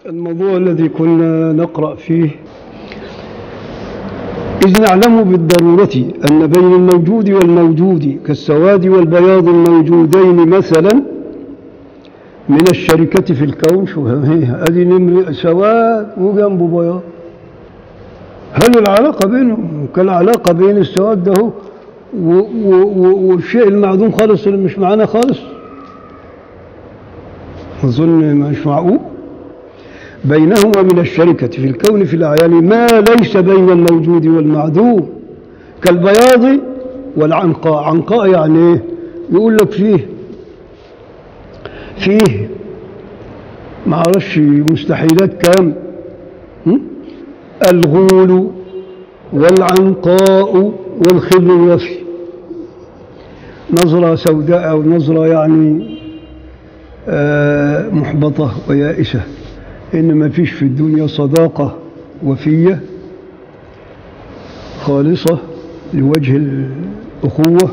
الموضوع الذي كنا نقرأ فيه إذ نعلم بالضرورة أن بين الموجود والموجود كالسواد والبياض الموجودين مثلا من الشركة في الكون شو هي هذه نمر سواد وجنبه بياض هل العلاقة بينهم كالعلاقة بين السواد ده و- و- و- والشيء المعدوم خالص اللي مش معانا خالص أظن مش معقول بينهما من الشركة في الكون في الأعيان ما ليس بين الموجود والمعدوم كالبياض والعنقاء عنقاء يعني إيه؟ يقول لك فيه فيه معرفش مستحيلات كام م? الغول والعنقاء والخل الوفي نظرة سوداء أو نظرة يعني آه، محبطة ويائسة إن ما فيش في الدنيا صداقة وفية خالصة لوجه الأخوة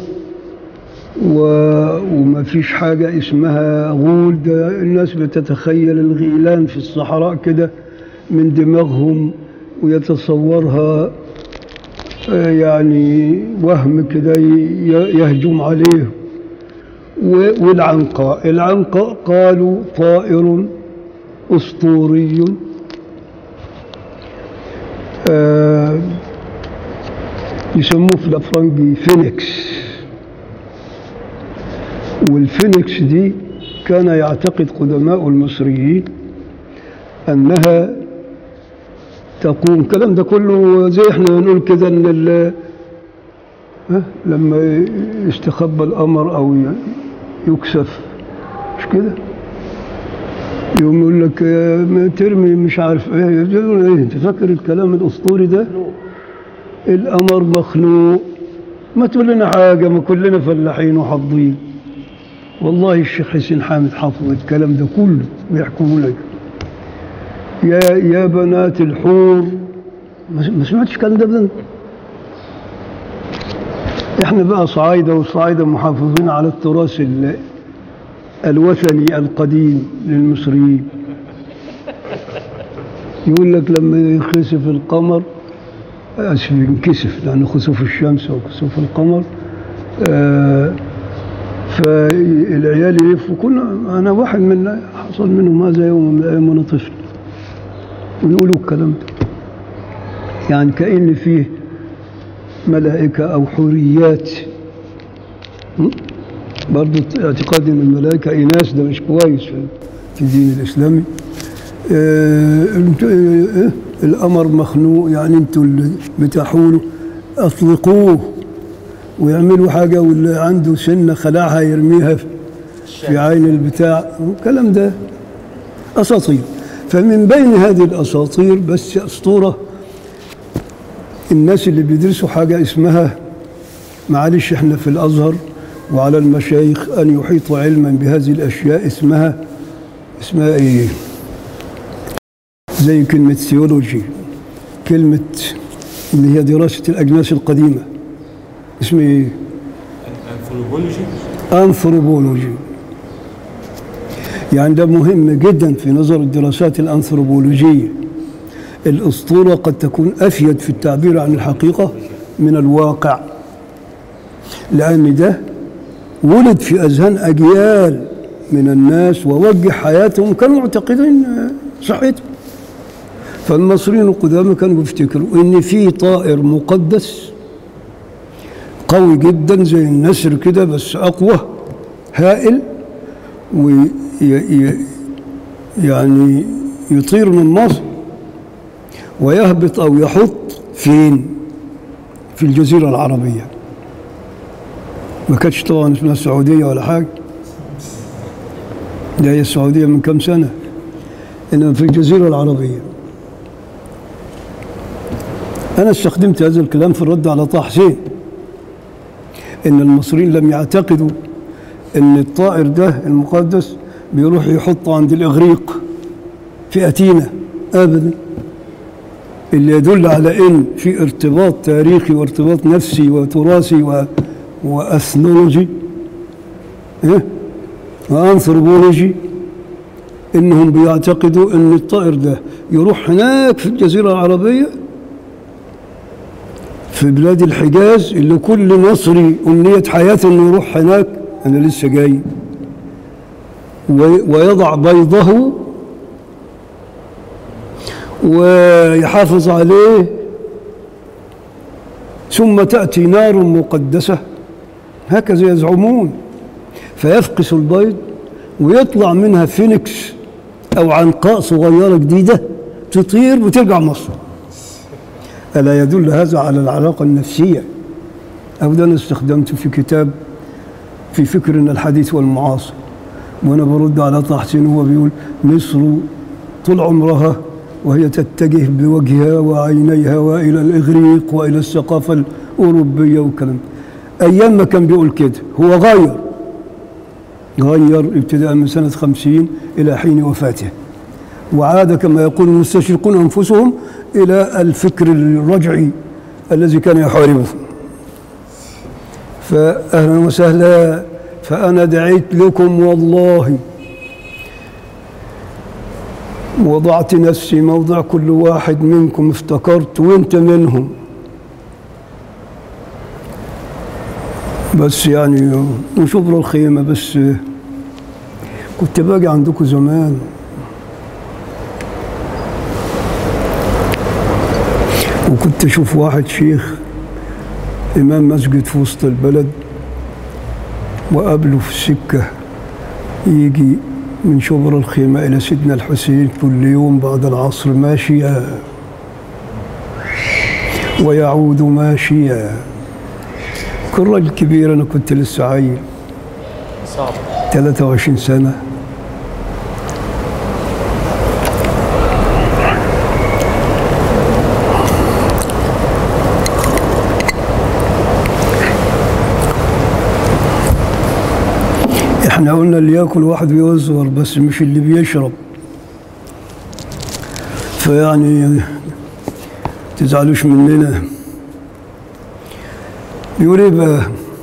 و- وما فيش حاجة اسمها غول ده الناس بتتخيل الغيلان في الصحراء كده من دماغهم ويتصورها آه، يعني وهم كده ي- يهجم عليه و- والعنقاء العنقاء قالوا طائر أسطوري آه، يسموه في الأفرنجي فينيكس والفينيكس دي كان يعتقد قدماء المصريين أنها تقوم الكلام ده كله زي احنا نقول كده ان ال- ها، لما يستخبى القمر او ي- يكسف مش كده يقوم يقول لك آه، ما ترمي مش عارف ايه يقول ايه انت فاكر الكلام الاسطوري ده القمر مخلوق ما تقول لنا حاجه ما كلنا فلاحين وحافظين والله الشيخ حسين حامد حافظ الكلام ده كله ويحكوه لك يا يا بنات الحور ما ما سمعتش الكلام ده ابدا احنا بقى صعايده وصعايده محافظين على التراث ال- الوثني القديم للمصريين يقول لك لما يخسف القمر اسف ينكسف لان خسوف الشمس وكسوف القمر آه فالعيال يلفوا كنا انا واحد من حصل منهم هذا يوم من الايام وانا طفل ويقولوا الكلام ده يعني كأن فيه ملائكة أو حوريات م? برضو اعتقاد ان الملائكة إناث ده مش كويس في في الدين الإسلامي آه، انت- آه، آه، القمر مخنوق يعني انتوا اللي بتحولوا اطلقوه ويعملوا حاجة واللي عنده سنة خلاعها يرميها في- في عين البتاع الكلام ده أساطير فمن بين هذه الأساطير بس أسطورة الناس اللي بيدرسوا حاجة اسمها معلش احنا في الأزهر وعلى المشايخ أن يحيطوا علما بهذه الأشياء اسمها اسمها إيه زي كلمة ثيولوجي كلمة اللي هي دراسة الأجناس القديمة اسمه إيه انثروبولوجي أنثروبولوجي يعني ده مهم جدا في نظر الدراسات الأنثروبولوجية الأسطورة قد تكون أفيد في التعبير عن الحقيقة من الواقع لأن ده ولد في أذهان أجيال من الناس ووجه حياتهم كانوا معتقدين صحته فالمصريين القدامى كانوا بيفتكروا إن في طائر مقدس قوي جدا زي النسر كده بس أقوى هائل وي ي- يعني يطير من مصر ويهبط أو يحط فين في الجزيرة العربية ما كانتش طبعا اسمها السعودية ولا حاجة ده هي السعودية من كم سنة إنما في الجزيرة العربية أنا استخدمت هذا الكلام في الرد على طه حسين ان المصريين لم يعتقدوا ان الطائر ده المقدس بيروح يحطه عند الاغريق في اثينا ابدا اللي يدل على ان في ارتباط تاريخي وارتباط نفسي وتراثي و... واثنولوجي إيه؟ وانثروبولوجي انهم بيعتقدوا ان الطائر ده يروح هناك في الجزيره العربيه في بلاد الحجاز اللي كل مصري امنيه حياته انه يروح هناك انا لسه جاي وي- ويضع بيضه ويحافظ عليه ثم تأتي نار مقدسة هكذا يزعمون فيفقس البيض ويطلع منها فينيكس أو عنقاء صغيرة جديدة تطير وترجع مصر ألا يدل هذا على العلاقة النفسية أو ده أنا استخدمته في كتاب في فكرنا الحديث والمعاصر وأنا برد على طه حسين هو بيقول مصر طول عمرها وهي تتجه بوجهها وعينيها والى الاغريق والى الثقافه الاوروبيه والكلام ده. ايام ما كان بيقول كده هو غير غير ابتداء من سنه 50 الى حين وفاته وعاد كما يقول المستشرقون انفسهم الى الفكر الرجعي الذي كان يحاربه فاهلا وسهلا فانا دعيت لكم والله وضعت نفسي موضع كل واحد منكم افتكرت وانت منهم بس يعني وشبر الخيمة بس كنت باجي عندكم زمان وكنت اشوف واحد شيخ امام مسجد في وسط البلد وقابله في السكه يجي من شبر الخيمة إلى سيدنا الحسين كل يوم بعد العصر ماشيا ويعود ماشيا كل راجل كبير أنا كنت لسه عيل صعب 23 سنة احنا قلنا اللي ياكل واحد يصغر بس مش اللي بيشرب فيعني تزعلوش مننا يقول ايه بقى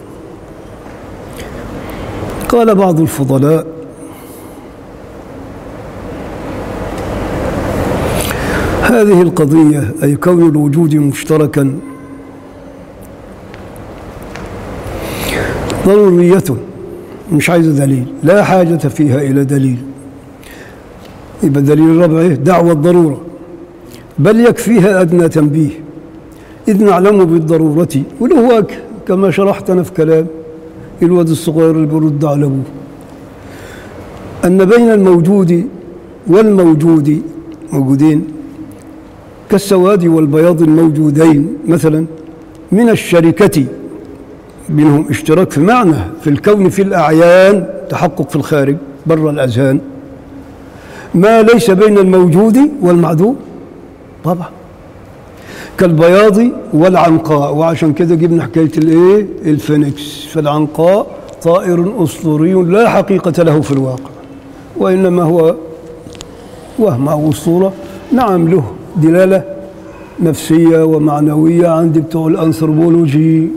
قال بعض الفضلاء هذه القضية أي كون الوجود مشتركا ضرورية مش عايزة دليل لا حاجة فيها إلى دليل يبقى الدليل الرابع إيه؟ دعوة الضرورة بل يكفيها أدنى تنبيه إذ نعلم بالضرورة ولو هو ك- كما شرحت أنا في كلام الواد الصغير اللي بيرد على أبوه أن بين الموجود والموجود موجودين كالسواد والبياض الموجودين مثلا من الشركة بينهم اشتراك في معنى في الكون في الأعيان تحقق في الخارج بر الأذهان ما ليس بين الموجود والمعدوم طبعا كالبياض والعنقاء وعشان كده جبنا حكاية الايه الفينيكس فالعنقاء طائر أسطوري لا حقيقة له في الواقع وإنما هو وهم أو أسطورة نعم له دلالة نفسية ومعنوية عند بتوع الأنثروبولوجي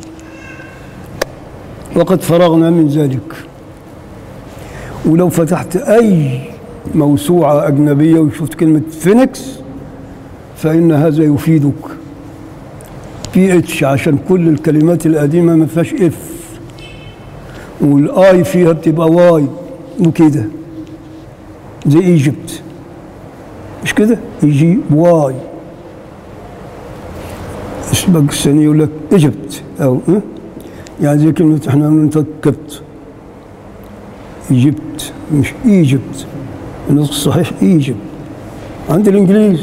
وقد فرغنا من ذلك ولو فتحت أي موسوعة أجنبية وشفت كلمة فينيكس فإن هذا يفيدك بي اتش عشان كل الكلمات القديمة ما فيهاش اف والاي فيها بتبقى واي وكده زي ايجيبت مش كده يجي واي الباكستاني يقول لك ايجيبت او اه؟ يعني زي كلمة احنا بننطق كبت ايجيبت مش ايجيبت النطق الصحيح ايجيبت عند الانجليز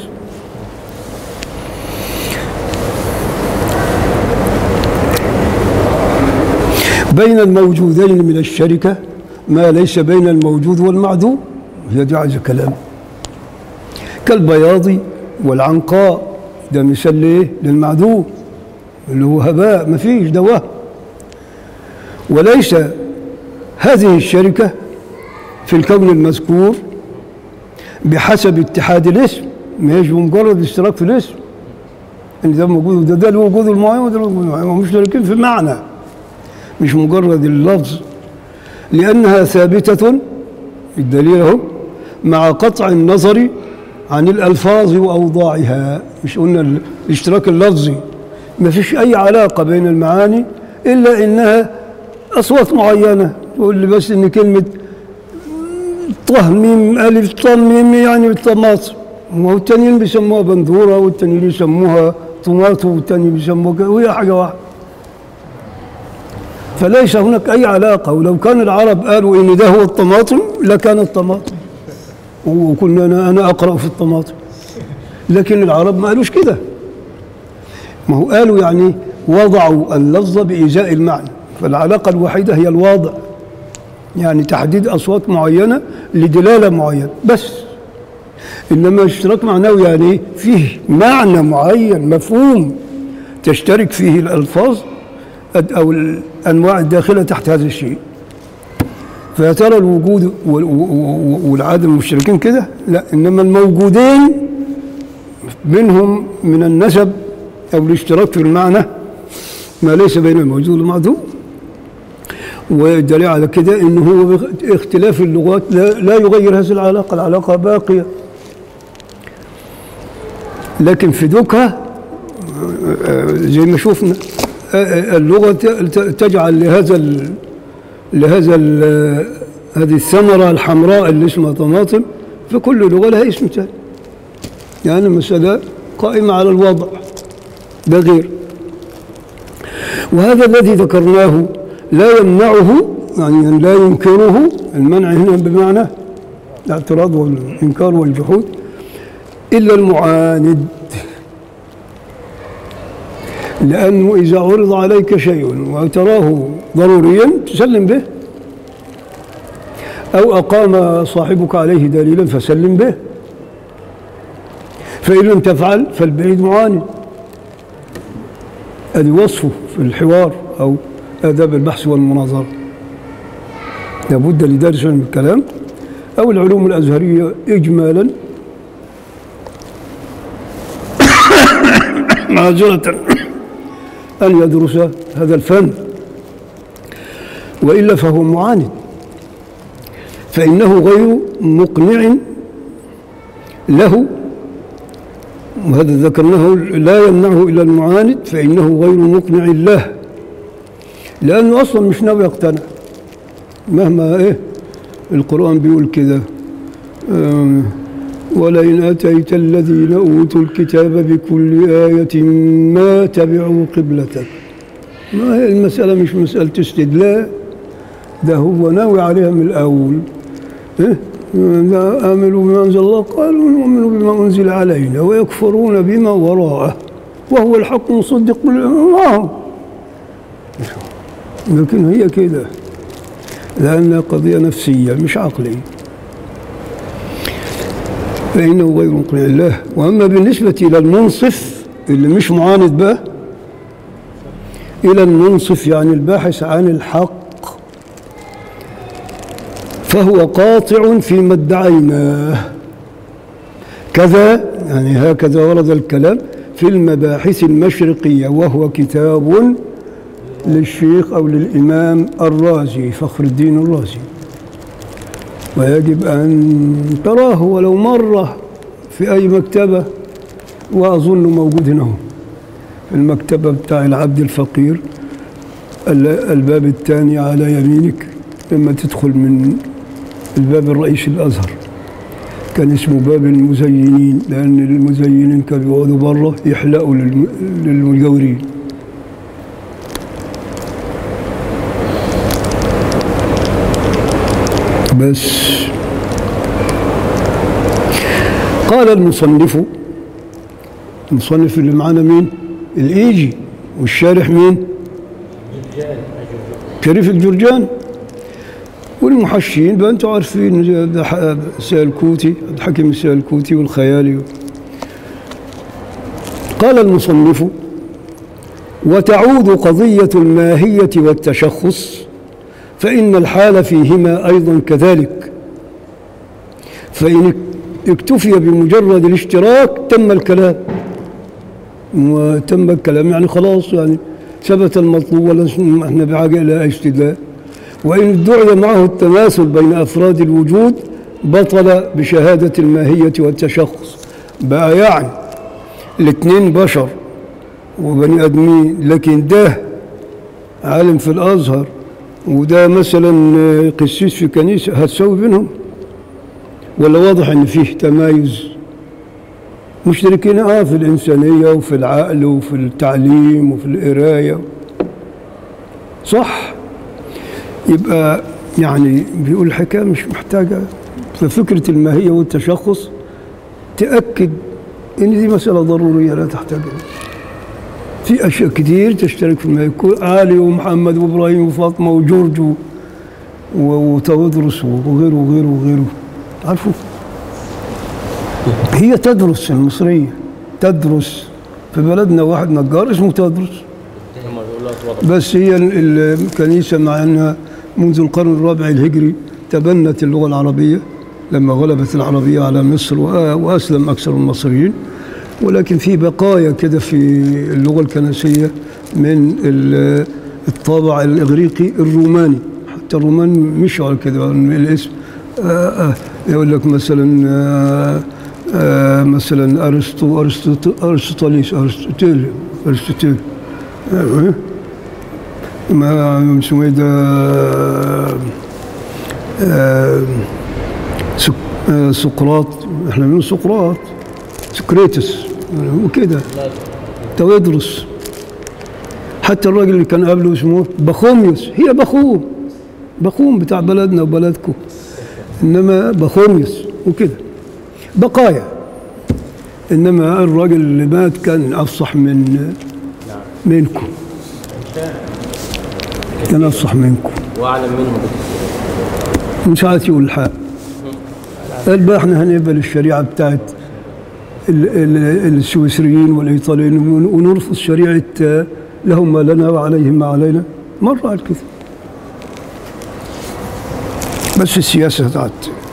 بين الموجودين من الشركة ما ليس بين الموجود والمعدوم هي دي عايزة كلام كالبياض والعنقاء ده مثال ليه للمعدوم اللي هو هباء ما فيش ده وهم وليس هذه الشركة في الكون المذكور بحسب اتحاد الاسم مش بمجرد اشتراك في الاسم ان ده موجود وده ده الوجود المعين وده الوجود المعين هم مشتركين في معنى مش مجرد اللفظ لأنها ثابتة الدليل اهو مع قطع النظر عن الألفاظ وأوضاعها مش قلنا الاشتراك اللفظي ما فيش أي علاقة بين المعاني إلا إنها أصوات معينة تقول لي بس إن كلمة طه ميم ألف طه ميم يعني بالطماطم والتانيين بيسموها بندورة والتانيين بيسموها طماطم والتانيين بيسموها كده وهي حاجة واحدة فليس هناك أي علاقة ولو كان العرب قالوا إن ده هو الطماطم لكان الطماطم وكنا أنا, أنا أقرأ في الطماطم لكن العرب ما قالوش كده ما هو قالوا يعني وضعوا اللفظ بإزاء المعنى فالعلاقة الوحيدة هي الوضع يعني تحديد أصوات معينة لدلالة معينة بس إنما اشتراك معنوي يعني إيه؟ فيه معنى معين مفهوم تشترك فيه الألفاظ أو الأنواع الداخلة تحت هذا الشيء فيا ترى الوجود وال- و- و- والعدم مشتركين كده لا إنما الموجودين منهم من النسب أو الاشتراك في المعنى ما ليس بين الموجود والمعدوم والدليل على كده انه هو اختلاف اللغات لا, لا يغير هذه العلاقه، العلاقه باقيه. لكن في دوكها آه، زي ما شفنا آه، آه، اللغه ت- ت- تجعل لهذا ال لهذا ال هذه الثمره الحمراء اللي اسمها طماطم فكل لغه لها اسم ثاني. يعني المساله قائمه على الوضع ده غير. وهذا الذي ذكرناه لا يمنعه يعني لا ينكره المنع هنا بمعنى الاعتراض والإنكار والجحود إلا المعاند لأنه إذا عرض عليك شيء وتراه ضروريا تسلم به أو أقام صاحبك عليه دليلا فسلم به فإن لم تفعل فالبعيد معاند هذه وصفه في الحوار أو آداب البحث والمناظرة لابد لدارس علم الكلام أو العلوم الأزهرية إجمالا معذرة أن يدرس هذا الفن وإلا فهو معاند فإنه غير مقنع له وهذا ذكرناه لا يمنعه إلا المعاند فإنه غير مقنع له لأنه أصلا مش ناوي يقتنع مهما إيه القرآن بيقول كده آم، ولئن أتيت الذين أوتوا الكتاب بكل آية ما تبعوا قبلتك ما هي المسألة مش مسألة استدلال ده هو ناوي عليها من الأول إيه؟ لا آمنوا بما أنزل الله قالوا نؤمن بما أنزل علينا ويكفرون بما وراءه وهو الحق مصدق بالله لكن هي كده لأنها قضية نفسية مش عقلية فإنه غير مقنع الله وأما بالنسبة إلى المنصف اللي مش معاند بقى إلى المنصف يعني الباحث عن الحق فهو قاطع فيما ادعيناه كذا يعني هكذا ورد الكلام في المباحث المشرقية وهو كتاب للشيخ أو للإمام الرازي فخر الدين الرازي ويجب أن تراه ولو مرة في أي مكتبة وأظن موجود هنا هو. في المكتبة بتاع العبد الفقير ال- الباب الثاني على يمينك لما تدخل من الباب الرئيسي الأزهر كان اسمه باب المزينين لأن المزينين كانوا بيقعدوا بره يحلقوا للم- للمجاورين بس قال المصنف المصنف اللي معانا مين الإيجي والشارح مين شريف الجرجان والمحشين بقى انتم عارفين ده ح- السالكوتي الحكيم السالكوتي والخيالي قال المصنف وتعود قضية الماهية والتشخص فإن الحال فيهما أيضا كذلك فإن اكتفي بمجرد الاشتراك تم الكلام وتم الكلام يعني خلاص يعني ثبت المطلوب ولا احنا بحاجة إلى استدلال وإن ادعي معه التماثل بين أفراد الوجود بطل بشهادة الماهية والتشخص بقى يعني الاثنين بشر وبني ادمين لكن ده عالم في الازهر وده مثلا قسيس في كنيسه هتساوي بينهم ولا واضح ان فيه تمايز مشتركين اه في الانسانيه وفي العقل وفي التعليم وفي القرايه صح يبقى يعني بيقول الحكايه مش محتاجه ففكره الماهيه والتشخص تاكد ان دي مساله ضروريه لا تحتاج إلى في اشياء كتير تشترك في الماهيه كل- علي ومحمد وابراهيم وفاطمه وجورج و- و- وتودرس وغيره وغيره وغيره عارفوا هي تدرس المصريه تدرس في بلدنا واحد نجار اسمه تدرس لما بيقول لك وضع بس هي ال- الكنيسة مع أنها منذ القرن الرابع الهجري تبنت اللغة العربية لما غلبت العربية على مصر وأ- وأسلم أكثر المصريين ولكن في بقايا كده في اللغة الكنسية من ال- الطابع الإغريقي الروماني حتى الرومان مشوا على كده من الاسم آه، آه، يقول لك مثلا آه، آه، مثلا أرسطو أرسطو أرسطاليس أرسطوتيل أرسطوتيل آه، ما اسمه ايه ده آه، سك- آه، سقراط احنا بنقول سقراط سكريتس هو كده تويدرس حتى الراجل اللي كان قبله اسمه بخوميوس هي بخوم بخوم بتاع بلدنا وبلدكم انما بخوميوس وكده بقايا انما الراجل اللي مات كان افصح من منكم كان افصح منكم واعلم منهم مش عارف يقول الحق قال بقى احنا هنقبل الشريعه بتاعت ال- ال- السويسريين والايطاليين ون- ونرفض شريعه آه، لهم ما لنا وعليهم ما علينا مره قال كده بس السياسه بتاعت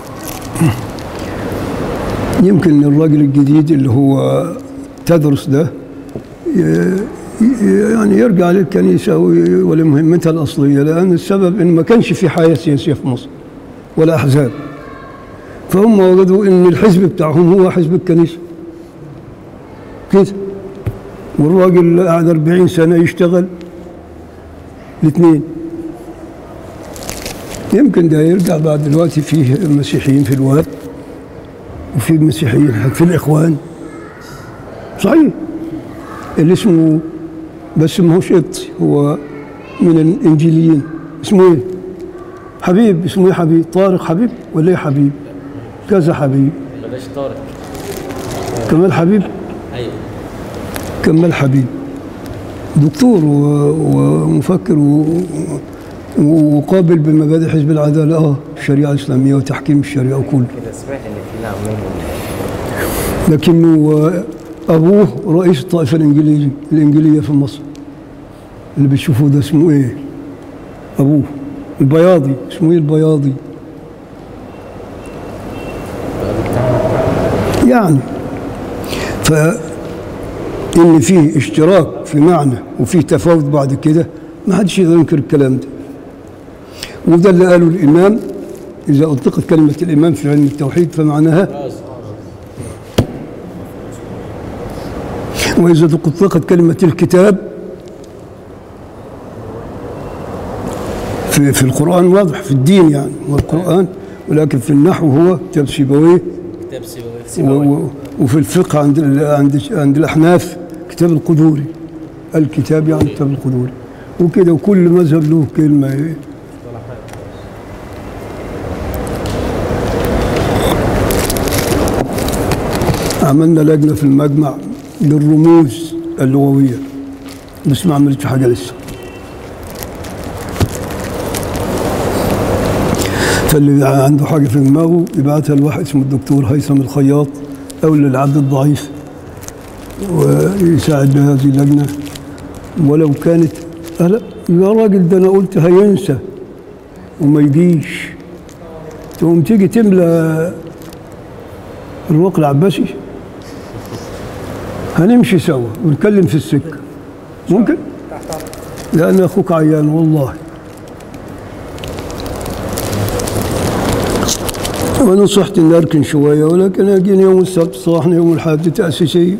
يمكن الراجل الجديد اللي هو تدرس ده ي- ي- يعني يرجع للكنيسه وي- ولمهمتها الاصليه لان السبب ان ما كانش في حياه سياسيه في مصر ولا احزاب فهم وجدوا ان الحزب بتاعهم هو حزب الكنيسه كده والراجل قعد 40 سنه يشتغل الاثنين يمكن ده يرجع بعد دلوقتي فيه مسيحيين في الواد وفي مسيحيين في الاخوان صحيح اللي اسمه بس ما هوش قبطي هو من الانجيليين اسمه ايه؟ حبيب اسمه ايه حبيب؟ طارق حبيب ولا ايه حبيب؟ كذا حبيب بلاش طارق كمال حبيب ايوه كمال حبيب دكتور و- ومفكر و- و- وقابل بمبادئ حزب العداله اه الشريعه الاسلاميه وتحكيم الشريعه وكله كده سمعت ان في نعم منهم لكنه آه، ابوه رئيس الطائفه الانجليزي الانجيليه في مصر اللي بتشوفوه ده اسمه ايه؟ ابوه البياضي اسمه ايه البياضي؟ يعني ف ان فيه اشتراك في معنى وفيه تفاوت بعد كده ما حدش يقدر ينكر الكلام ده وده اللي قاله الامام اذا اطلقت كلمه الامام في علم التوحيد فمعناها وإذا أطلقت كلمة الكتاب في, في القرآن واضح في الدين يعني والقرآن ولكن في النحو هو كتاب سيبويه كتاب سيبويه و- سيبويه و- وفي الفقه عند ال- عند عند الأحناف كتاب القدوري الكتاب يعني كتاب القدوري وكده وكل مذهب له كلمة إيه. عملنا لجنة في المجمع للرموز اللغوية بس ما عملتش حاجة لسه فاللي عنده حاجة في دماغه يبعتها لواحد اسمه الدكتور هيثم الخياط أو للعبد الضعيف ويساعد بهذه اللجنة ولو كانت ألا يا راجل ده أنا قلت هينسى وما يجيش تقوم تيجي تملى الرواق العباسي هنمشي سوا ونتكلم في السكة ممكن؟ لأن أخوك عيان والله ونصحت اني اركن شويه ولكن اجيني يوم السبت صاحني يوم الاحد تاسيسيه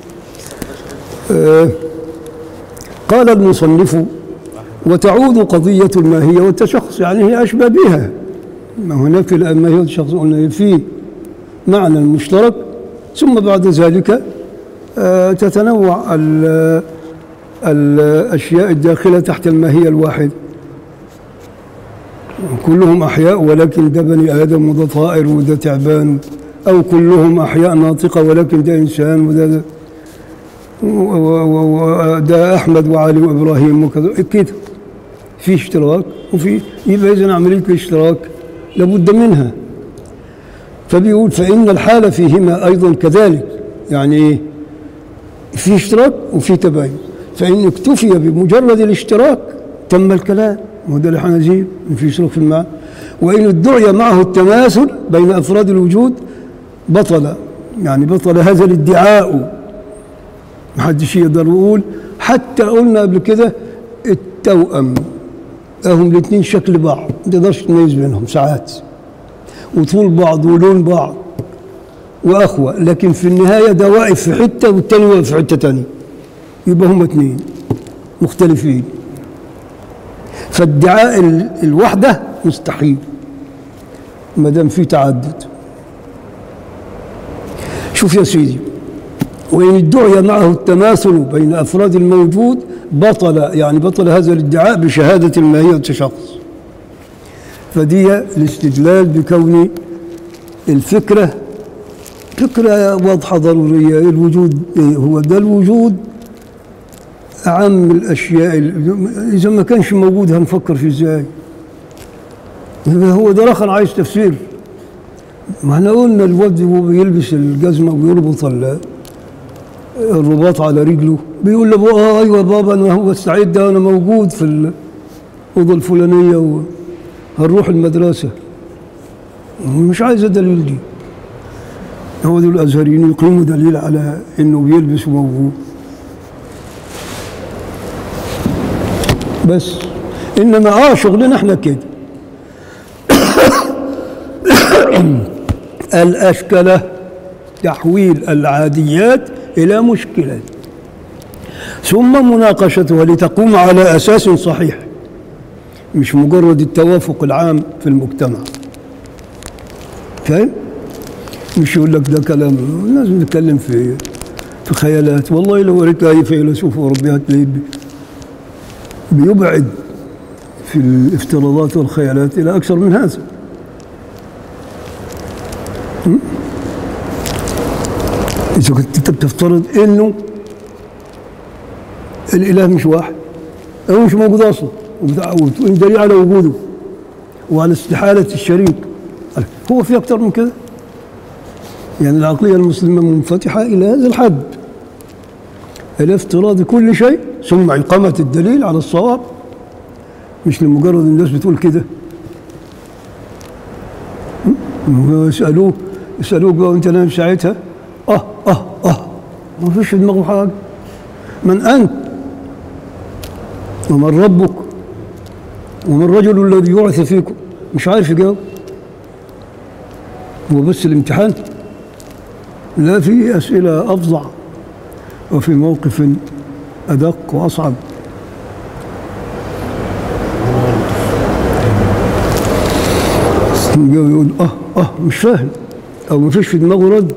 آه، قال المصنف وتعود قضية الماهية والتشخص يعني هي أشبه بها ما هناك في الماهية والتشخص قلنا في معنى مشترك ثم بعد ذلك آه، تتنوع ال- الأشياء الداخلة تحت الماهية الواحدة كلهم أحياء ولكن ده بني آدم وده طائر وده تعبان أو كلهم أحياء ناطقة ولكن ده إنسان وده ده و- و- وده احمد وعلي وابراهيم وكذا كده في اشتراك وفي يبقى اذا عمليه الاشتراك لابد منها فبيقول فان الحاله فيهما ايضا كذلك يعني ايه في اشتراك وفي تباين فان اكتفي بمجرد الاشتراك تم الكلام وده الحنازير في اشتراك في المعنى وان ادعي معه التماثل بين افراد الوجود بطل يعني بطل هذا الادعاء محدش يقدر يقول حتى قلنا قبل كده التوأم هم الاثنين شكل بعض ما تقدرش تميز بينهم ساعات وطول بعض ولون بعض واخوه لكن في النهايه ده واقف في حته والتاني واقف في حته تانيه يبقى هم اثنين مختلفين فادعاء ال- الوحده مستحيل ما دام في تعدد شوف يا سيدي وإن ادعي معه التماثل بين أفراد الموجود بطل يعني بطل هذا الادعاء بشهادة الماهية والتشخص فدي الاستدلال بكون الفكرة فكرة واضحة ضرورية الوجود إيه هو ده الوجود أعم الأشياء إذا ما كانش موجود هنفكر فيه إزاي يبقى هو ده رخر عايز تفسير ما احنا قلنا الواد وهو بيلبس الجزمة ويربط ال- الرباط على رجله بيقول له اه ايوه بابا انا هو استعد انا موجود في الاوضه الفلانيه وهنروح المدرسه مش عايز دليل دي هو دول الازهريين يقيموا دليل على انه بيلبس وموجود بس انما اه شغلنا احنا كده الاشكله تحويل العاديات إلى مشكلة ثم مناقشتها لتقوم على أساس صحيح مش مجرد التوافق العام في المجتمع فاهم؟ مش يقول لك ده كلام لازم نتكلم في في خيالات والله لو قريت أي فيلسوف أوروبي هتلاقيه بي- بيبعد في الافتراضات والخيالات إلى أكثر من هذا إذا كنت أنت بتفترض إنه الإله مش واحد أو مش موجود أصلا وبتاع- وتقول دليل على وجوده وعلى استحالة الشريك هو في أكتر من كده يعني العقلية المسلمة منفتحة إلى هذا الحد إلى افتراض كل شيء ثم إقامة الدليل على الصواب مش لمجرد الناس بتقول كده م? يسألوه يسألوك بقى وأنت نايم ساعتها اه اه اه ما فيش في دماغه حاجه من انت ومن ربك ومن الرجل الذي يعث فيكم مش عارف يجاوب هو بس الامتحان لا في اسئله افظع وفي موقف ادق واصعب يقول اه اه مش فاهم او ما فيش في دماغه رد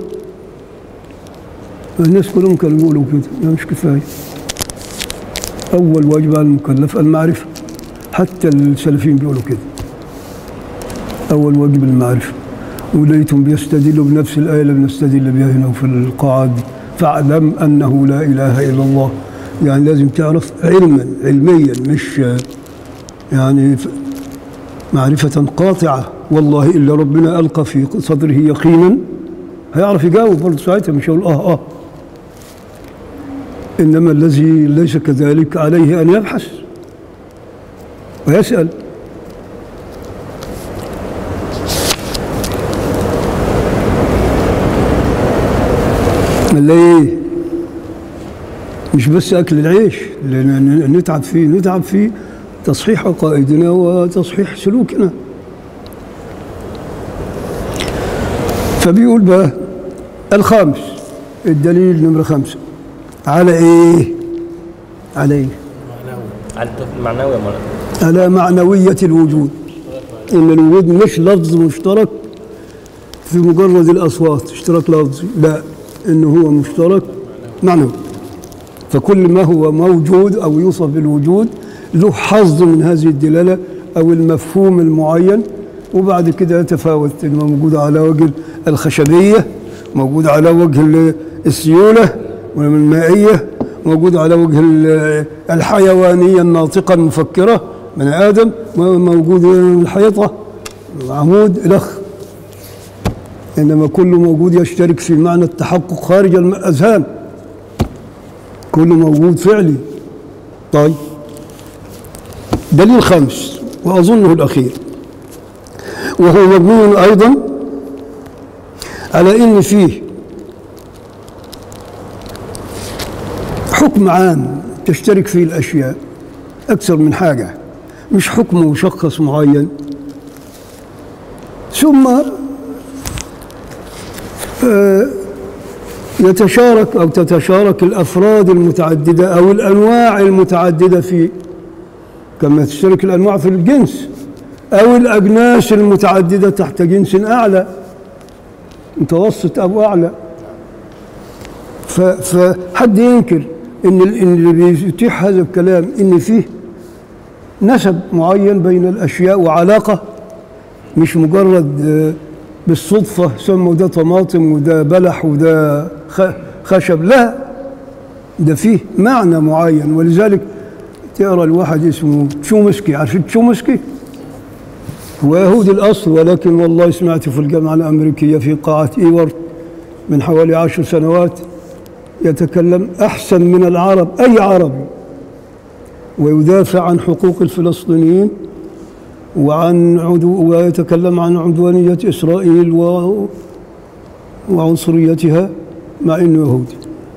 الناس كلهم كانوا يقولوا كده ده مش كفايه اول واجب على المكلف المعرفه حتى السلفيين بيقولوا كده اول واجب المعرفه وليتم بيستدلوا بنفس الايه اللي بنستدل بها هنا في القواعد فاعلم انه لا اله الا الله يعني لازم تعرف علما علميا مش يعني ف- معرفة قاطعة والله إلا ربنا ألقى في صدره يقينا هيعرف يجاوب برضه ساعتها مش هيقول آه آه إنما الذي ليس كذلك عليه أن يبحث ويسأل ليه مش بس أكل العيش لأن نتعب فيه نتعب فيه تصحيح عقائدنا وتصحيح سلوكنا فبيقول بقى الخامس الدليل نمرة خمسة على ايه؟ على ايه؟ على التوفيق المعنوي يا مولانا على معنوية الوجود إن الوجود مش لفظ مشترك في مجرد الأصوات اشتراك لفظي لا إنه هو مشترك معنوي فكل ما هو موجود أو يوصف بالوجود له حظ من هذه الدلالة أو المفهوم المعين وبعد كده يتفاوت إنه موجود على وجه الخشبية موجود على وجه ال- السيولة والمائية موجود على وجه ال- الحيوانية الناطقة المفكرة من آدم موجود الحيطة عمود الأخ إنما كل موجود يشترك في معنى التحقق خارج الأذهان كل موجود فعلي طيب دليل خامس وأظنه الأخير وهو مبني أيضا على إن فيه حكم عام تشترك فيه الأشياء أكثر من حاجة مش حكم مشخص معين ثم آه، يتشارك أو تتشارك الأفراد المتعددة أو الأنواع المتعددة في كما تشترك الأنواع في الجنس أو الأجناس المتعددة تحت جنس أعلى متوسط أو أعلى ف- فحد ينكر إن ال- إن اللي بيتيح هذا الكلام إن فيه نسب معين بين الأشياء وعلاقة مش مجرد آه، بالصدفة سموا ده طماطم وده بلح وده خ- خشب لا ده فيه معنى معين ولذلك تقرا الواحد اسمه تشومسكي عارفين تشومسكي هو يهودي الأصل ولكن والله سمعته في الجامعة الأمريكية في قاعة إيورت من حوالي عشر سنوات يتكلم أحسن من العرب أي عربي ويدافع عن حقوق الفلسطينيين وعن عدو ويتكلم عن عدوانية إسرائيل و وعنصريتها مع إنه يهودي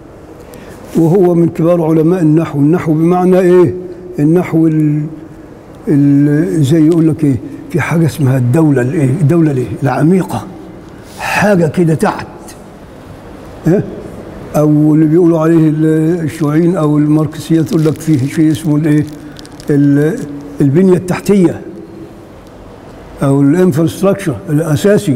وهو من كبار علماء النحو النحو بمعنى إيه النحو ال... ال... زي يقول لك إيه في حاجة اسمها الدولة الإيه الدولة الإيه العميقة حاجة كده تحت إيه؟ او اللي بيقولوا عليه ال- الشيوعيين او الماركسيه تقول لك فيه شيء اسمه الايه ال- البنيه التحتيه او الانفراستراكشر الاساسي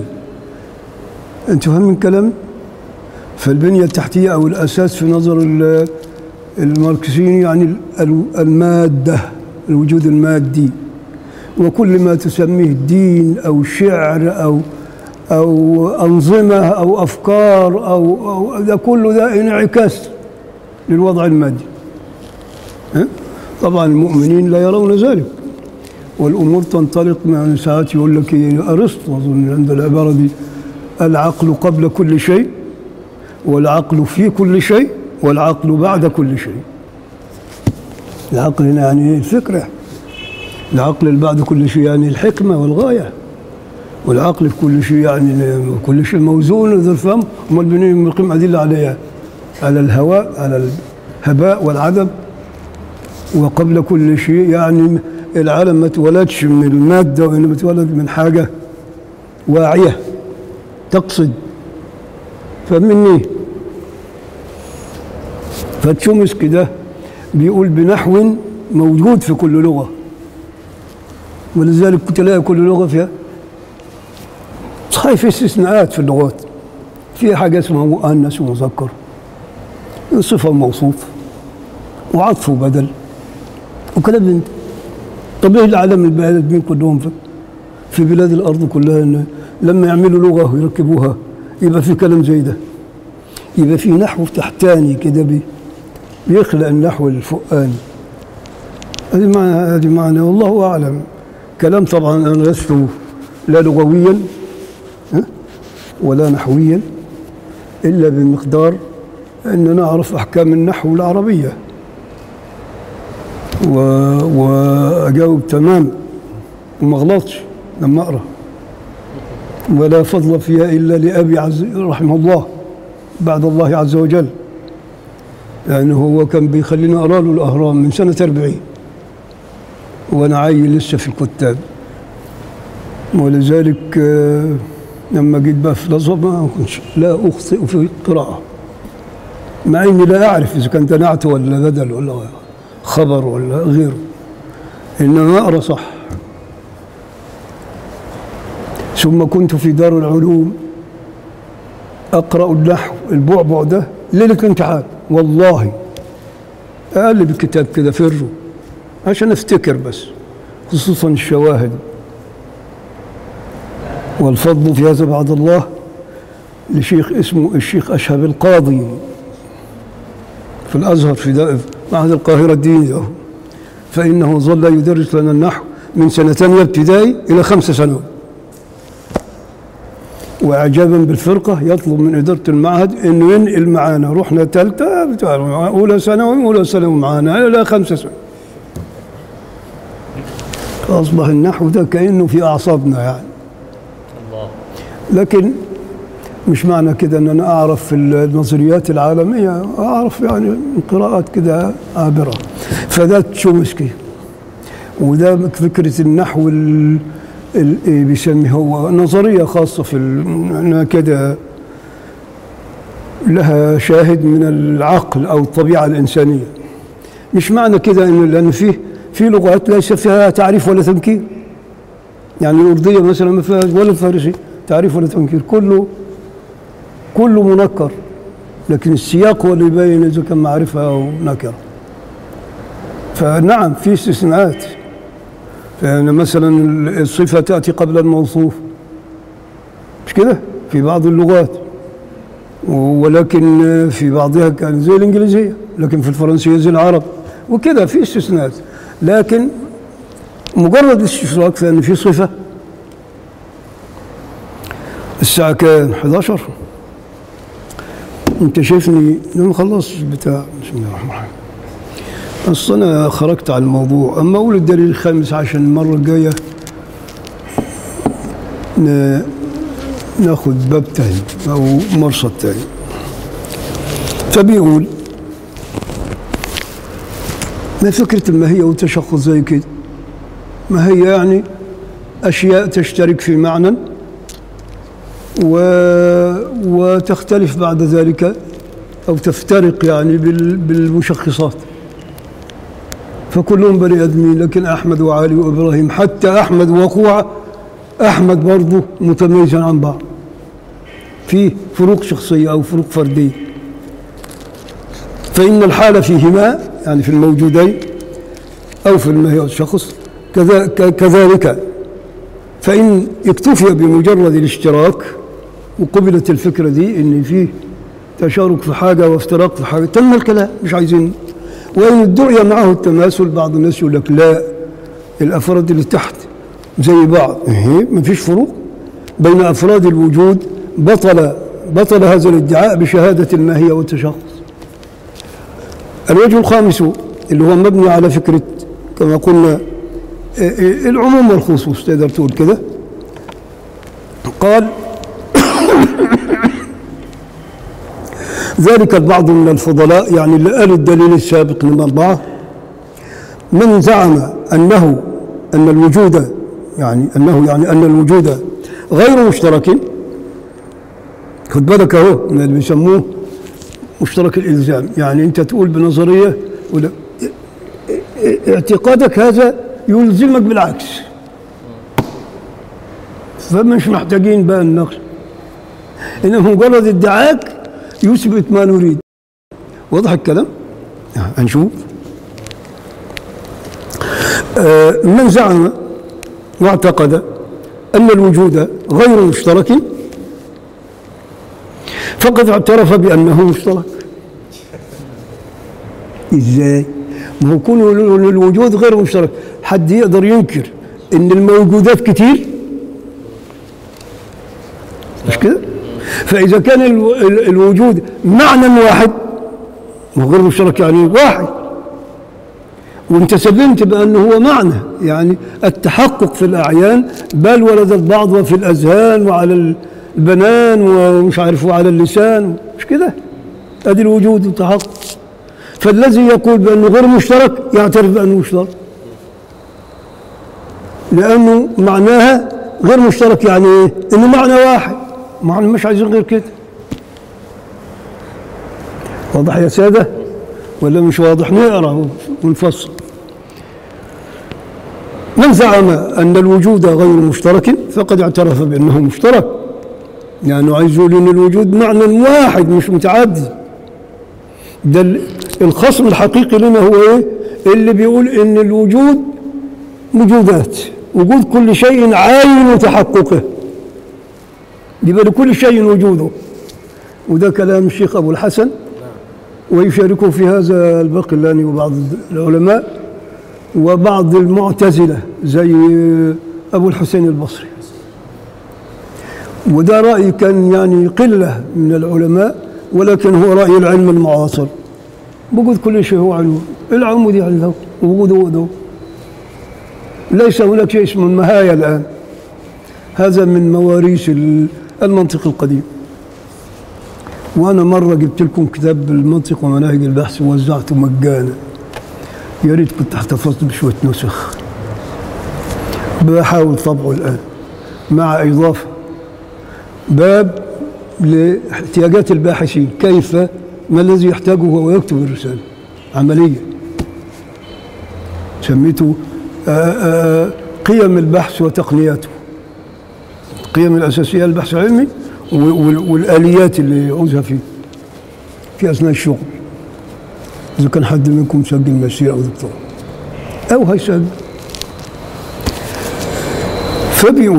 انتوا فاهمين كلامي فالبنيه التحتيه او الاساس في نظر ال- الماركسيين يعني ال- الماده الوجود المادي وكل ما تسميه دين او شعر او او انظمه او افكار او, أو ده كله ده انعكاس للوضع المادي ها؟ طبعا المؤمنين لا يرون ذلك والامور تنطلق من ساعات يقول لك إيه، ارسطو اظن عند العباره دي العقل قبل كل شيء والعقل في كل شيء والعقل بعد كل شيء العقل هنا يعني إيه؟ الفكره العقل اللي بعد كل شيء يعني الحكمه والغايه والعقل في كل شيء يعني كل شيء موزون ذو الفهم امال بنين بنقيم ادله عليها على الهواء على الهباء والعدم وقبل كل شيء يعني العالم ما اتولدش من الماده وانما اتولد من حاجه واعيه تقصد فمني فتشومسكي ده بيقول بنحو موجود في كل لغه ولذلك تلاقي كل لغه فيها صحيح في استثناءات في اللغات في حاجة اسمها مؤنث ومذكر صفة وموصوف وعطف وبدل وكلام من ده. طب ايه العالم البلد ادمين كلهم في, في بلاد الارض كلها إن لما يعملوا لغة ويركبوها يبقى في كلام زي ده يبقى في نحو تحتاني كده بي بيخلق النحو الفوقاني هذه معنى هذه معنى والله اعلم كلام طبعا انا لست لا لغويا ها؟ ولا نحويا إلا بمقدار أن نعرف أحكام النحو العربية و... وأجاوب تمام وما أغلطش لما أقرأ ولا فضل فيها إلا لأبي عز رحمه الله بعد الله عز وجل يعني هو كان بيخليني أقرأ له الأهرام من سنة 40 وأنا عيل لسه في الكتاب ولذلك آه، لما جيت بقى في الازهر ما كنتش لا اخطئ في القراءه مع اني لا اعرف اذا كان ده نعت ولا بدل ولا خبر ولا غيره انما اقرا صح ثم كنت في دار العلوم اقرا النحو البعبع ده ليله الامتحان والله اقلب الكتاب كده فره عشان افتكر بس خصوصا الشواهد والفضل في هذا بعد الله لشيخ اسمه الشيخ أشهب القاضي في الأزهر في دا- في معهد القاهرة الديني ده فإنه ظل يدرس لنا النحو من سنتين ابتدائي إلى خمس سنوات وإعجابا بالفرقة يطلب من إدارة المعهد إنه ينقل معانا رحنا ثالثة بتاع أولى ثانوي أولى ثانوي معانا إلى خمسة سنوات أصبح النحو ده كأنه في أعصابنا يعني الله لكن مش معنى كده ان انا اعرف في النظريات العالميه اعرف يعني قراءات كده عابره فده تشومسكي وده فكره النحو ال- ال- إيه بيسميه هو نظريه خاصه في ال- انها كده لها شاهد من العقل او الطبيعه الانسانيه مش معنى كده انه لان فيه في لغات ليس فيها تعريف ولا تنكير يعني الأردية مثلا ما فيهاش ولا الفارسي تعريف ولا تنكير كله كله منكر لكن السياق هو اللي يبين إذا كان معرفة أو نكرة فنعم في استثناءات فأنا مثلا الصفة تأتي قبل الموصوف مش كده في بعض اللغات ولكن في بعضها كان زي الإنجليزية لكن في الفرنسية زي العرب وكده في استثناءات لكن مجرد الاستشراك في ان في صفه الساعه كام 11 انت شايفني لما خلصت البتاع بسم الله الرحمن الرحيم اصل انا خرجت على الموضوع اما اقول الدليل الخامس عشان المره الجايه ن- ناخد باب تاني او مرصد تاني فبيقول ما فكره الماهيه والتشخص زي كده ما هي يعني أشياء تشترك في معنى و... وتختلف بعد ذلك أو تفترق يعني بال... بالمشخصات فكلهم بني آدمين لكن أحمد وعلي وإبراهيم حتى أحمد وقوع أحمد برضه متميز عن بعض في فروق شخصية أو فروق فردية فإن الحالة فيهما يعني في الموجودين أو في الماهية والشخص كذا- ك- كذلك فإن اكتفي بمجرد الاشتراك وقبلت الفكرة دي إن فيه تشارك في حاجة وافتراق في حاجة تم الكلام مش عايزين وإن ادعي معه التماثل بعض الناس يقول لك لا الأفراد اللي تحت زي بعض إيه ما فيش فروق بين أفراد الوجود بطل بطل هذا الادعاء بشهادة الماهية والتشخص الوجه الخامس اللي هو مبني على فكرة كما قلنا إيه إيه العموم والخصوص تقدر تقول كده قال ذلك البعض من الفضلاء يعني اللي قالوا الدليل السابق من أربعة من زعم أنه أن الوجود يعني أنه يعني أن الوجود غير مشترك خد بالك أهو من اللي بيسموه مشترك الإلزام يعني أنت تقول بنظرية ولا اعتقادك هذا يلزمك بالعكس فمش محتاجين بقى النقل إنما مجرد ادعاك يثبت ما نريد واضح الكلام؟ هنشوف آه، من زعم واعتقد أن الوجود غير مشترك فقد اعترف بأنه مشترك ازاي؟ ما هو كون الوجود غير مشترك حد يقدر ينكر ان الموجودات كتير مش كده؟ فإذا كان الو- ال- الوجود معنى واحد ما هو غير مشترك يعني واحد وانت سلمت بأنه هو معنى يعني التحقق في الأعيان بل ولد البعض وفي الأذهان وعلى البنان ومش عارف وعلى اللسان مش كده ادي الوجود والتحقق فالذي يقول بأنه غير مشترك يعترف بأنه مشترك لأنه معناها غير مشترك يعني ايه؟ انه معنى واحد ما احنا مش عايزين غير كده واضح يا ساده ولا مش واضح نقرا ونفصل من زعم ان الوجود غير مشترك فقد اعترف بانه مشترك لانه عايز يقول ان الوجود معنى واحد مش متعدد ده ال- الخصم الحقيقي لنا هو ايه اللي بيقول ان الوجود وجودات وجود كل شيء عين تحققه يبقى لكل شيء وجوده وده كلام الشيخ ابو الحسن ويشاركه في هذا الباقلاني وبعض العلماء وبعض المعتزله زي ابو الحسين البصري وده رأي كان يعني قلة من العلماء ولكن هو رأي العلم المعاصر وجود كل شيء هو علم العمود يعني له وجوده هو ده ليس هناك شيء اسمه المهاية الآن هذا من مواريث ال- المنطق القديم وأنا مرة جبت لكم كتاب المنطق ومناهج البحث ووزعته مجانا يا ريت كنت احتفظت بشوية نسخ بحاول طبعه الآن مع إضافة باب لاحتياجات الباحثين كيف ما الذي يحتاجه وهو يكتب الرسالة عملية سميته آآ آآ قيم البحث وتقنياته القيم الأساسية للبحث العلمي وال- وال- والآليات اللي يعوزها فيه في أثناء الشغل إذا كان حد منكم مسجل ماجستير أو دكتوراه أو هيسجل فبيقول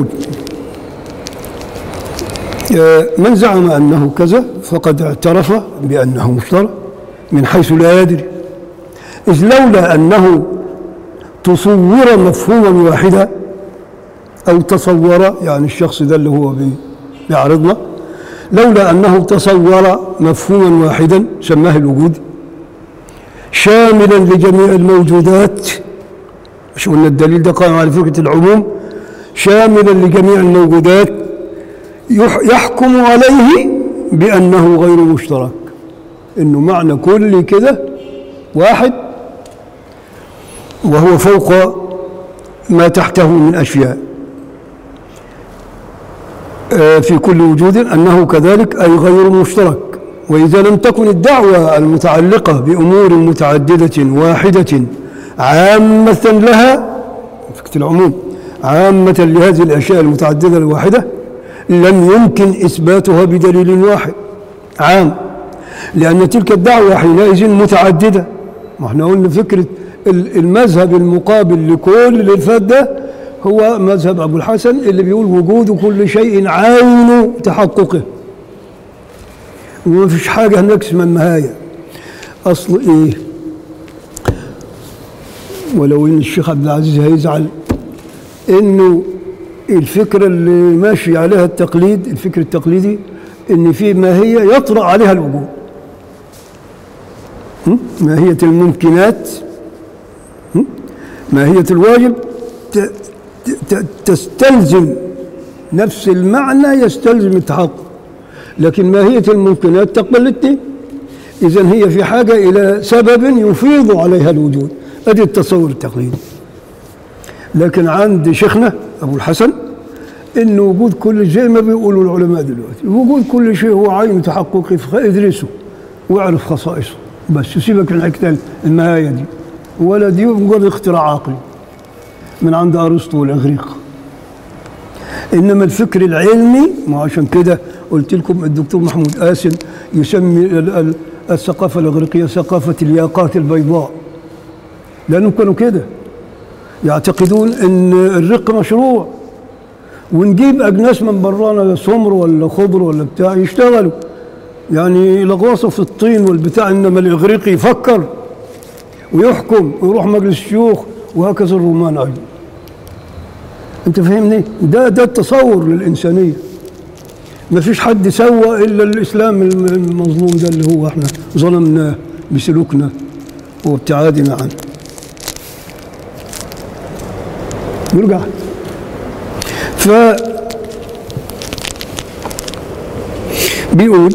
آه، من زعم أنه كذا فقد اعترف بأنه مشترك من حيث لا يدري إذ لولا أنه تصور مفهوما واحدا أو تصور يعني الشخص ده اللي هو بي- بيعرضنا لولا أنه تصور مفهوما واحدا سماه الوجود شاملا لجميع الموجودات مش قلنا الدليل ده قائم على فكرة العموم شاملا لجميع الموجودات يح- يحكم عليه بأنه غير مشترك إنه معنى كل كده واحد وهو فوق ما تحته من أشياء آه، في كل وجود أنه كذلك أي غير مشترك وإذا لم تكن الدعوة المتعلقة بأمور متعددة واحدة عامة لها فكرة العموم عامة لهذه الأشياء المتعددة الواحدة لم يمكن إثباتها بدليل واحد عام لأن تلك الدعوة حينئذ متعددة ما احنا قلنا فكرة ال- المذهب المقابل لكل اللي فات ده هو مذهب أبو الحسن اللي بيقول وجود كل شيء عين تحققه وما فيش حاجة هناك اسمها النهاية أصل إيه ولو إن الشيخ عبد العزيز هيزعل إنه الفكرة اللي ماشي عليها التقليد الفكر التقليدي إن في ماهية يطرأ عليها الوجود م? ماهية الممكنات م? ماهية الواجب ت- ت- تستلزم نفس المعنى يستلزم التحقق لكن ماهية الممكنات تقبل الاثنين إذا هي في حاجة إلى سبب يفيض عليها الوجود أدي التصور التقليدي لكن عند شيخنا أبو الحسن إن وجود كل شيء ما بيقولوا العلماء دلوقتي وجود كل شيء هو عين تحققي ادرسه واعرف خصائصه بس سيبك من حكاية المهاية دي ولا دي مجرد اختراع عقلي من عند أرسطو والإغريق انما الفكر العلمي ما عشان كده قلت لكم الدكتور محمود قاسم يسمي ال- ال- الثقافه الاغريقيه ثقافه الياقات البيضاء لانهم كانوا كده يعتقدون ان الرق مشروع ونجيب اجناس من برانا سمر ولا خضر ولا بتاع يشتغلوا يعني لغواصه في الطين والبتاع انما الاغريقي يفكر ويحكم ويروح مجلس الشيوخ وهكذا الرومان ايضا انت فاهمني ده ده التصور للانسانيه ما فيش حد سوى الا الاسلام الم- المظلوم ده اللي هو احنا ظلمناه بسلوكنا وابتعادنا عنه نرجع ف بيقول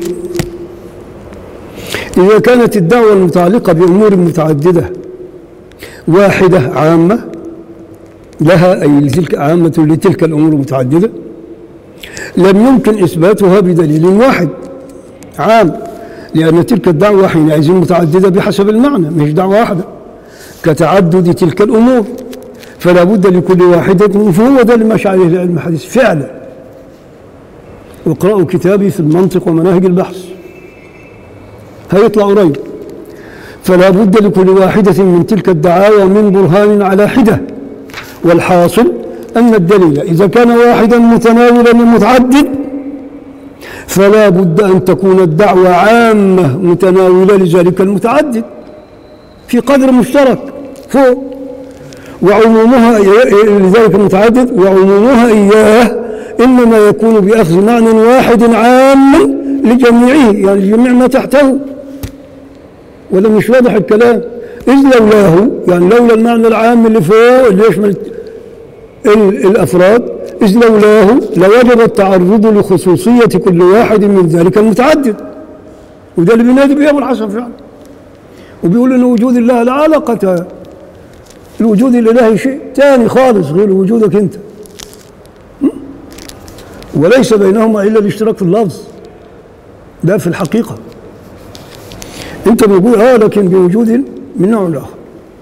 إذا كانت الدعوة المتعلقة بأمور متعددة واحدة عامة لها أي لتلك عامة لتلك الأمور المتعددة لم يمكن إثباتها بدليل واحد عام لأن تلك الدعوة حينئذ متعددة بحسب المعنى مش دعوة واحدة كتعدد تلك الأمور فلا بد لكل واحدة فهو ده اللي ماشي عليه العلم الحديث فعلا واقرأوا كتابي في المنطق ومناهج البحث هيطلع قريب فلا بد لكل واحدة من تلك الدعاوى من برهان على حدة والحاصل أن الدليل إذا كان واحدا متناولا المتعدد فلا بد أن تكون الدعوة عامة متناولة لذلك المتعدد في قدر مشترك فوق وعمومها لذلك المتعدد وعمومها إياه إنما يكون بأخذ معنى واحد عام لجميعه يعني جميع ما تحته ولا مش واضح الكلام إذ لولاه يعني لولا المعنى العام اللي فوق اللي يشمل ال- الأفراد إذ لولاه لوجب التعرض لخصوصية كل واحد من ذلك المتعدد وده اللي بينادي به أبو الحسن فعلا وبيقول إن وجود الله لا علاقة الوجود الإلهي شيء ثاني خالص غير وجودك أنت م? وليس بينهما إلا الاشتراك في اللفظ ده في الحقيقة أنت موجود آه لكن بوجود من نوع آخر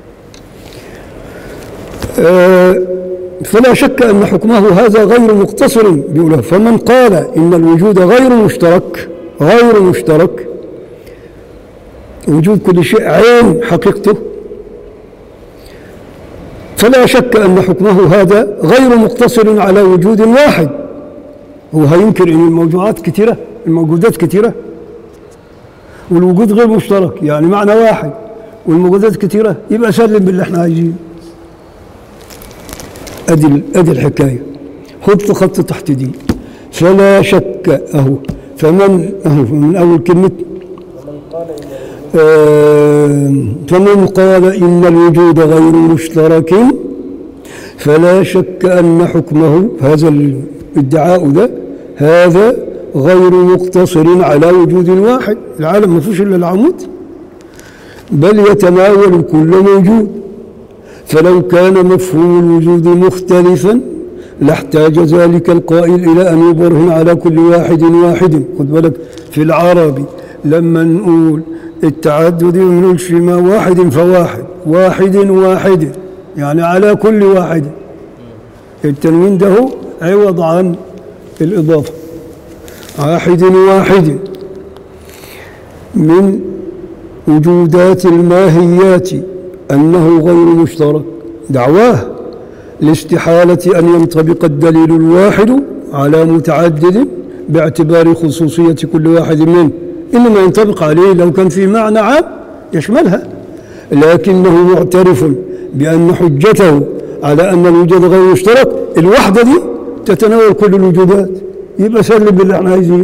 آه فلا شك أن حكمه هذا غير مقتصر بيقول فمن قال إن الوجود غير مشترك غير مشترك وجود كل شيء عين حقيقته فلا شك أن حكمه هذا غير مقتصر على وجود واحد هو هينكر أن الموجودات كثيرة الموجودات كثيرة والوجود غير مشترك يعني معنى واحد والموجودات كثيرة يبقى سلم باللي احنا عايزينه ادي ادي الحكايه حط خط تحت دي فلا شك اهو فمن اهو من اول كلمه آه فمن قال ان الوجود غير مشترك فلا شك ان حكمه هذا الادعاء ده هذا غير مقتصر على وجود واحد العالم ما فيش الا العمود بل يتناول كل موجود فلو كان مفهوم الوجود مختلفا لاحتاج ذلك القائل إلى أن يبرهن على كل واحد واحد خد بالك في العربي لما نقول التعدد ما نقولش ما واحد فواحد واحد واحد يعني على كل واحد التنوين ده هو عوض عن الإضافة واحد واحد من وجودات الماهيات أنه غير مشترك دعواه لاستحالة أن ينطبق الدليل الواحد على متعدد باعتبار خصوصية كل واحد منه إنما ينطبق عليه لو كان في معنى عام يشملها لكنه معترف بأن حجته على أن الوجود غير مشترك الوحدة دي تتناول كل الوجودات يبقى سلم باللي احنا عايزينه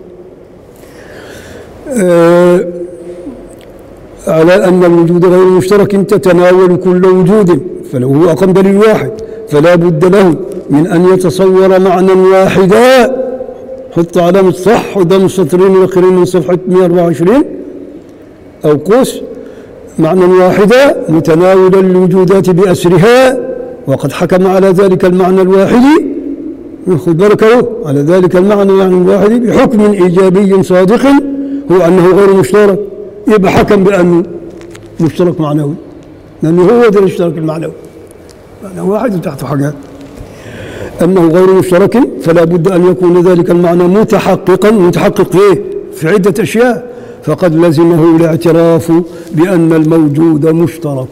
آه على أن الوجود غير مشترك تتناول كل وجود فلو هو أقام دليل واحد فلا بد له من أن يتصور معنى واحدا حط علامة صح قدام السطرين الأخيرين من صفحة 124 أو قوس معنى واحدا متناولا للوجودات بأسرها وقد حكم على ذلك المعنى الواحد خد بالك اهو على ذلك المعنى يعني الواحد بحكم إيجابي صادق هو أنه غير مشترك يبقى حكم بأنه مشترك معنوي لأنه هو ده الاشتراك المعنوي معنى واحد وتحته حاجات أنه غير مشترك فلا بد أن يكون ذلك المعنى متحققا متحقق فيه في عدة أشياء فقد لزمه الاعتراف بأن الموجود مشترك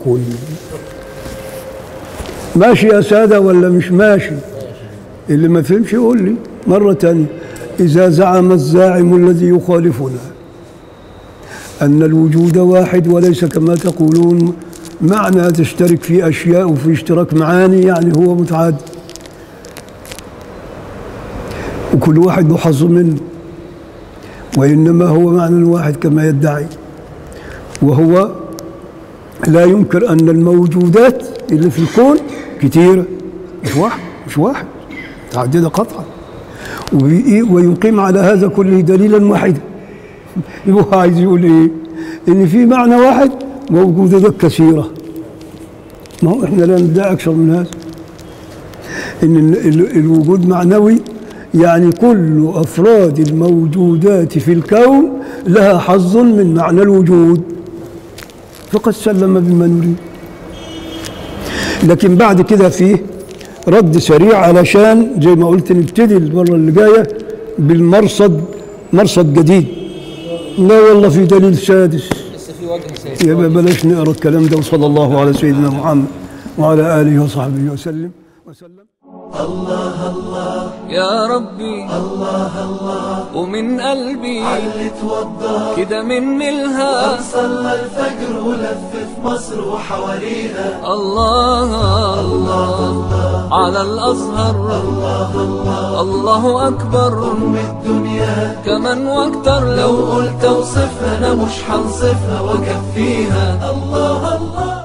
ماشي يا سادة ولا مش ماشي اللي ما فهمش يقول لي مرة تانية إذا زعم الزاعم الذي يخالفنا أن الوجود واحد وليس كما تقولون معنى تشترك في أشياء وفي اشتراك معاني يعني هو متعدد وكل واحد له حظ منه وإنما هو معنى واحد كما يدعي وهو لا ينكر أن الموجودات اللي في الكون كثيرة مش واحد مش واحد متعددة قطعا ويقيم على هذا كله دليلا واحدا يبقى عايز يقول ايه ان في معنى واحد موجودات كثيره ما هو احنا لا ندعي اكثر من هذا ان ال- ال- الوجود معنوي يعني كل افراد الموجودات في الكون لها حظ من معنى الوجود فقد سلم بما نريد لكن بعد كده فيه رد سريع علشان زي ما قلت نبتدي المره اللي جايه بالمرصد مرصد جديد لا والله في دليل سادس لسه في وجه سيد يبقى بلاش نقرا الكلام ده وصلى الله على سيدنا محمد وعلى اله وصحبه وسلم وسلم يا ربي الله الله ومن قلبي اللي توضى كده مني الها صلى الفجر ولف في مصر وحواليها الله الله على الأزهر الله أكبر أم الدنيا كمان واكتر لو لو قلت اوصفها انا مش هنصفها واكفيها الله الله